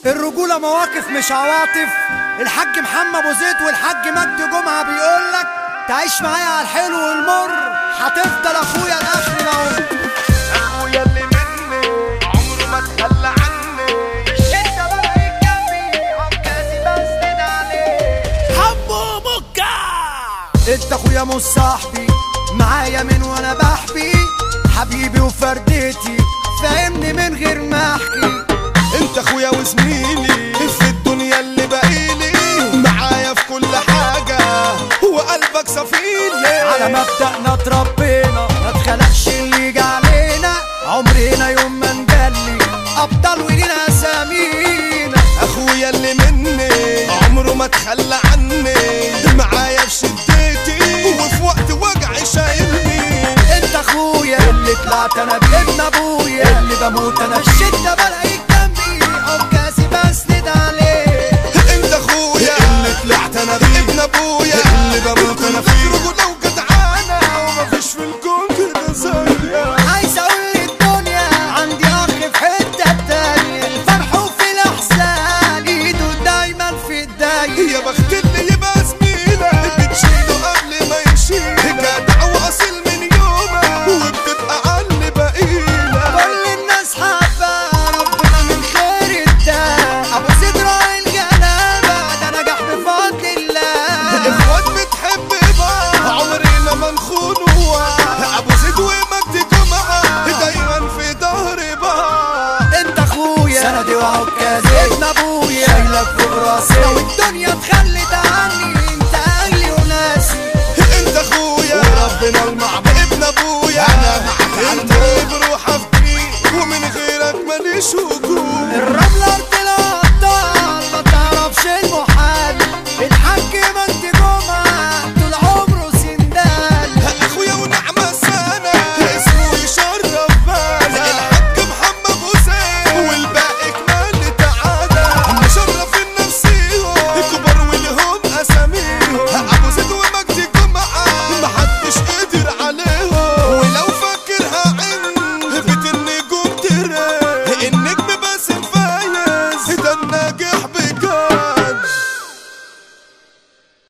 الرجولة مواقف مش عواطف الحاج محمد ابو زيد والحاج مجدي جمعة بيقولك تعيش معايا على الحلو والمر هتفضل اخويا لاخر العمر اخويا اللي مني عمره ما تخلى عني الشدة بقى جنبي عكازي بسند عليه حمو مكة انت اخويا مش صاحبي معايا من وانا بحبي حبيبي وفردتي فاهمني من غير ما احكي انت اخويا وزميلي في الدنيا اللي بقيلي معايا في كل حاجة وقلبك صفيلي على مبدأنا اتربينا ما اتخلقش اللي يجي علينا عمرنا يوم ما نجلي ابطال ولينا اسامينا اخويا اللي مني عمره ما تخلى عني معايا في شدتي وفي وقت وجعي شايلني انت اخويا اللي طلعت انا بيه ابن ابويا اللي بموت انا في الشده بلاقيك جنبي عكازي بسند عليه انت اخويا اللي طلعت انا بيه ابن ابويا اللي بموت انا فيه رجولة وجدعانة ومفيش في الكون كده زيك عايز اقول للدنيا عندي اخ في حته تانية الفرح وفي الاحزان ايده دايما في ايديا يا بخت اللي يبقى زميلك بتشيله قبل ما يشيلك جدع واصل من يومك وبتبقى على اللي بقيلك كل الناس حابة ربنا من خير الدار ابو زيد راعي الجنابة ده نجح بفضل الله اخوات بتحب بعض عمرنا ما نخونوا ابو زيد ومجدي جمعه دايما في ظهر بعض انت اخويا سندي وعكازي ابن ابويا شايلك فوق راسي لو الدنيا اتخلت عني انت اهلي وناسي انت اخويا وربنا المعبود ابن ابويا انا معك انت اللي بروح افديك ومن غيرك ماليش وجود